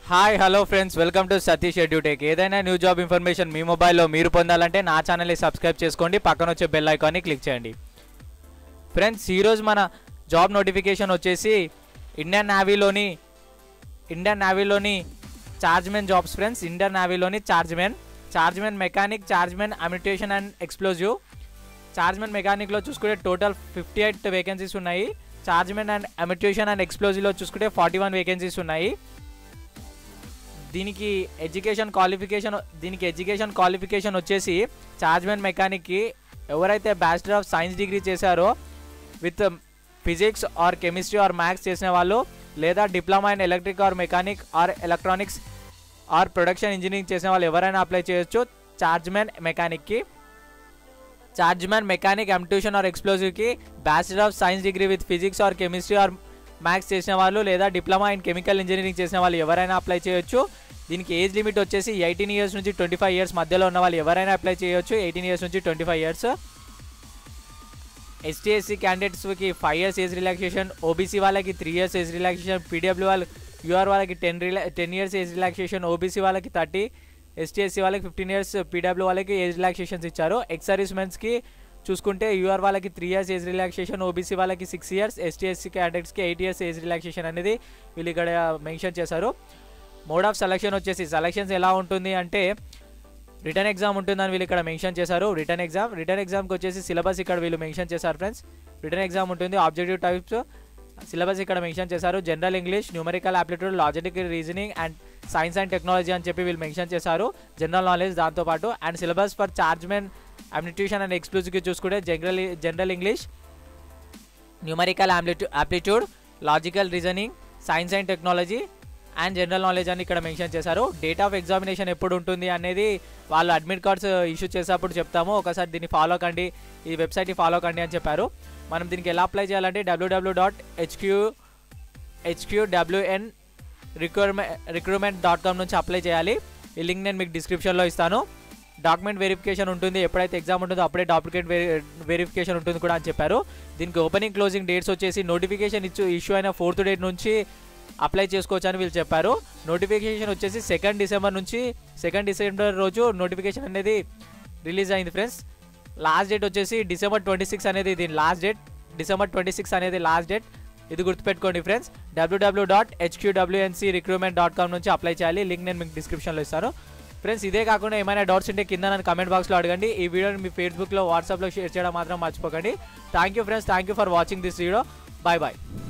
hi hello friends welcome to Satish Edutech ఏదైనా new job information మీ మొబైల్లో మీరు పొందాలంటే నా ఛానల్ని సబ్స్క్రైబ్ చేసుకోండి పక్కన వచ్చే బెల్ ఐకాన్ని క్లిక్ చేయండి ఫ్రెండ్స్ ఈరోజు మన జాబ్ నోటిఫికేషన్ వచ్చేసి ఇండియన్ నావీలోని ఇండియన్ నావీలోని చార్జ్మెన్ జాబ్స్ ఫ్రెండ్స్ ఇండియన్ నావీలోని chargeman chargeman mechanic chargeman ammunition and explosive chargeman మెకానిక్లో చూసుకుంటే టోటల్ ఫిఫ్టీ ఎయిట్ వేకెన్సీస్ ఉన్నాయి చార్జ్మెన్ అండ్ అమిటేషన్ అండ్ ఎక్స్ప్లోజివ్లో చూసుకుంటే ఫార్టీ వన్ వేకెన్సీస్ ఉన్నాయి దీనికి ఎడ్యుకేషన్ క్వాలిఫికేషన్ దీనికి ఎడ్యుకేషన్ క్వాలిఫికేషన్ వచ్చేసి చార్జ్మెన్ మెకానిక్కి ఎవరైతే బ్యాచిలర్ ఆఫ్ సైన్స్ డిగ్రీ చేశారో with physics or chemistry or maths చేసిన వాళ్ళు లేదా diploma in electric or mechanic are electronics or production engineering చేసిన వాళ్ళు ఎవరైనా అప్లై చేయొచ్చు చార్జ్మెన్ మెకానిక్కి చార్జ్మెన్ మెకానిక్ ఎంట్యూషన్ ఆర్ ఎక్స్ప్లోజివ్కి bachelor of science degree with physics or chemistry or maths చేసిన వాళ్ళు లేదా డిప్లొమా ఇన్ కెమికల్ ఇంజనీరింగ్ చేసిన వాళ్ళు ఎవరైనా అప్లై చేయొచ్చు దీనికి ఏజ్ లిమిట్ వచ్చేసి ఎయిటీన్ ఇయర్స్ నుంచి ట్వంటీ ఫైవ్ ఇయర్స్ మధ్యలో ఉన్న వాళ్ళు ఎవరైనా అప్లై చేయొచ్చు ఎయిటీన్ ఇయర్స్ నుంచి twenty five years ST SC క్యాండిడేట్స్కి five years age relaxation OBC వాళ్ళకి three years age relaxation PW వాళ్ళకి యూఆర్ వాళ్ళకి టెన్ రిలా ten years age relaxation OBC వాళ్ళకి థర్టీ ఎస్టీ ఎస్సీ వాళ్ళకి ఫిఫ్టీన్ ఇయర్స్ పీడబ్ల్యూ వాళ్ళకి ఏజ్ రిలాక్సేషన్స్ ఇచ్చారు ఎక్స్ సర్వీస్ మెన్స్కి చూసుకుంటే యూఆర్ వాళ్ళకి three years age relaxation OBC వాళ్ళకి సిక్స్ ఇయర్స్ ఎస్టీ ఎస్సీ క్యాండిడేట్స్కి ఎయిట్ ఇయర్స్ ఏజ్ రిలాక్సేషన్ అనేది వీళ్ళు ఇక్కడ మెన్షన్ చేశారు మోడ్ ఆఫ్ సెలక్షన్ వచ్చేసి సెలక్షన్స్ ఎలా ఉంటుంది అంటే రిటర్న్ ఎగ్జామ్ ఉంటుందని వీళ్ళు ఇక్కడ మెన్షన్ చేశారు రిటర్న్ ఎగ్జామ్ రిటర్న్ ఎగ్జామ్కి వచ్చేసి సిలబస్ ఇక్కడ వీళ్ళు మెన్షన్ చేశారు ఫ్రెండ్స్ రిటర్న్ ఎగ్జామ్ ఉంటుంది ఆబ్జెక్టివ్ టైప్స్ సిలబస్ ఇక్కడ మెన్షన్ చేశారు general English numerical aptitude logical reasoning and science and technology అని చెప్పి వీళ్ళు మెన్షన్ చేశారు జనరల్ నాలెడ్జ్ దాంతోపాటు and syllabus for chargeman ammunition and ఎక్స్క్లూజివ్కి చూసుకుంటే జనరల్ జనరల్ ఇంగ్లీష్ న్యూమరికల్ ఆప్లిట్యూ aptitude logical reasoning science and technology and general knowledge అని ఇక్కడ మెన్షన్ చేశారు డేట్ ఆఫ్ ఎగ్జామినేషన్ ఎప్పుడు ఉంటుంది అనేది వాళ్ళు అడ్మిట్ కార్డ్స్ ఇష్యూ చేసేటప్పుడు చెప్తాము ఒకసారి దీన్ని ఫాలో కండి ఈ వెబ్సైట్ని ఫాలో కండి అని చెప్పారు మనం దీనికి ఎలా అప్లై చేయాలంటే WWW dot HQ HQ WN recruitment recruitment dot com నుంచి అప్లై చేయాలి ఈ లింక్ నేను మీకు డిస్క్రిప్షన్లో ఇస్తాను డాక్యుమెంట్ వెరిఫికేషన్ ఉంటుంది ఎప్పుడైతే ఎగ్జామ్ ఉంటుందో అప్పుడే డాక్యుమెంట్ వెరిఫికేషన్ ఉంటుంది కూడా అని చెప్పారు దీనికి ఓపెనింగ్ క్లోజింగ్ డేట్స్ వచ్చేసి నోటిఫికేషన్ ఇచ్చు ఇష్యూ అయిన ఫోర్త్ డేట్ నుంచి అప్లై చేసుకోవచ్చు అని వీళ్ళు చెప్పారు నోటిఫికేషన్ వచ్చేసి సెకండ్ డిసెంబర్ నుంచి సెకండ్ డిసెంబర్ రోజు నోటిఫికేషన్ అనేది రిలీజ్ అయింది ఫ్రెండ్స్ లాస్ట్ డేట్ వచ్చేసి డిసెంబర్ ట్వంటీ సిక్స్ అనేది దీని last date December twenty six అనేది లాస్ట్ డేట్ ఇది గుర్తుపెట్టుకోండి friends WWW dot HQWNC recruitment dot com నుంచి అప్లై చేయాలి లింక్ నేను మీకు డిస్క్రిప్షన్లో ఇస్తాను ఫ్రెండ్స్ ఇదే కాకుండా ఏమైనా డౌట్స్ ఉంటే కింద నన్ను కమెంట్ బాక్స్లో అడగండి ఈ వీడియోని మీ ఫేస్బుక్లో వాట్సాప్లో షేర్ చేయడం మాత్రం మర్చిపోకండి thank you friends thank you for watching this video bye bye